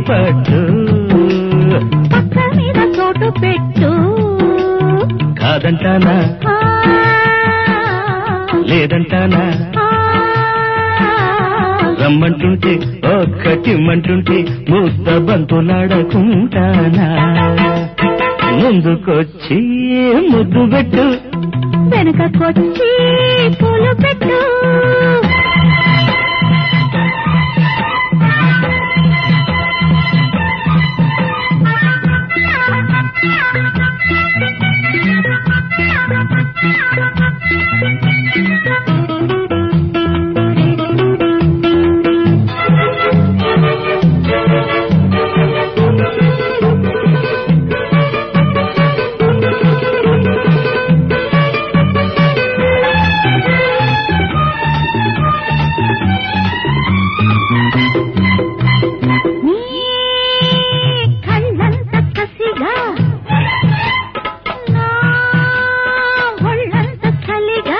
పట్టు పక్క మీద చోటు పెట్టు కాదంటానా ఆ, లేదంటానా ఆ, రమ్మంటుంటే ఒక్కటిమ్మంటుంటే ముద్ద బంతులాడకుంటానా ముందుకొచ్చి ముద్దు పెట్టు వెనకకొచ్చి పూలు పెట్టు నీ కళ్ళంత కసిగా నా ఒళ్ళంత చలిగా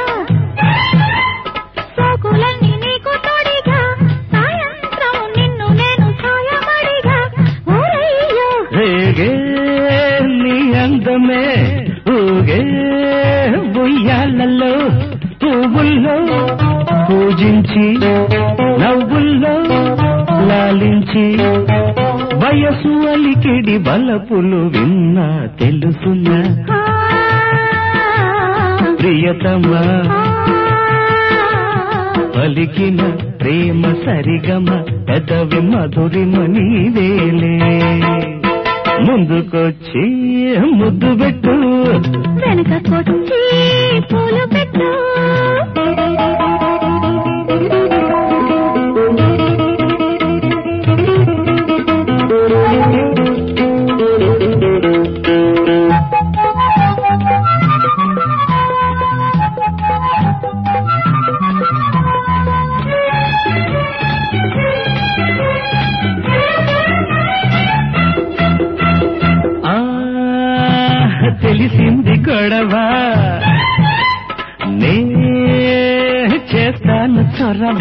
సోకులన్నీ నీకు తోడిగా సాయంత్రం నిన్ను నేను సాయమడిగా ఓరయ్యో రేగే నీ అందమే ఊగే బుయ్యాలలో పువ్వుల్లో పూజించి నవ్వుల్లో లాలించి వయసు అలికిడి బలపులు విన్నా తెలుసున్నా ఆ, ప్రియతమా ఆ, పలికిన ప్రేమ సరిగమ పెదవి మధురిమ నీవేలే ముందుకొచ్చి ముద్దు పెట్టు వెనకకొచ్చి పూలు పెట్టు ఆ తెలిసింది గొడవ నే చేస్తాను చొరవ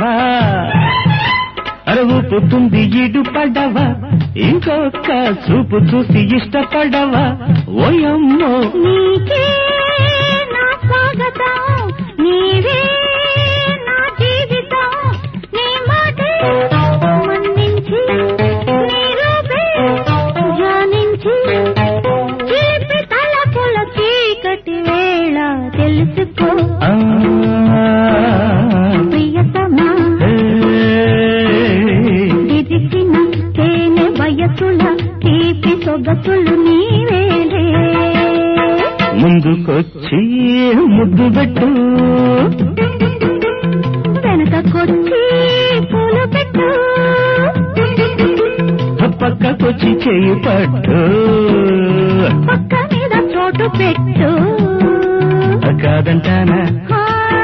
అరుగుతుంది ఇడు పడవ ఇంకొక చూపు చూసి ఇష్టపడవ ఓయమ్మో నీకే నా స్వాగతం నీవే నా జీవితం నీ మాటే మన్నించి నీ రూపే ధ్యానించి చిలిపి తలపుల చీకటి వేళ తెలుసుకో ఆ, ప్రియతమా ఏ, విరిసిన తేనె వయసుల తీపి సొగసులు నీవేలే ముందుకొచ్చి ముద్దు పెట్టు వెనకకొచ్చి పూలు పెట్టు పక్కకొచ్చి చేయి పట్టు పక్క మీద చోటు పెట్టు కాదంటానా ఆ,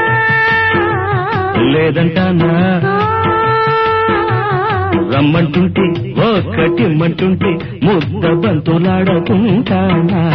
లేదంటానా ఆ, రమ్మంటుంటే ఒక్కటిమ్మంటుంటే ముద్ద బంతులాడకుంటానా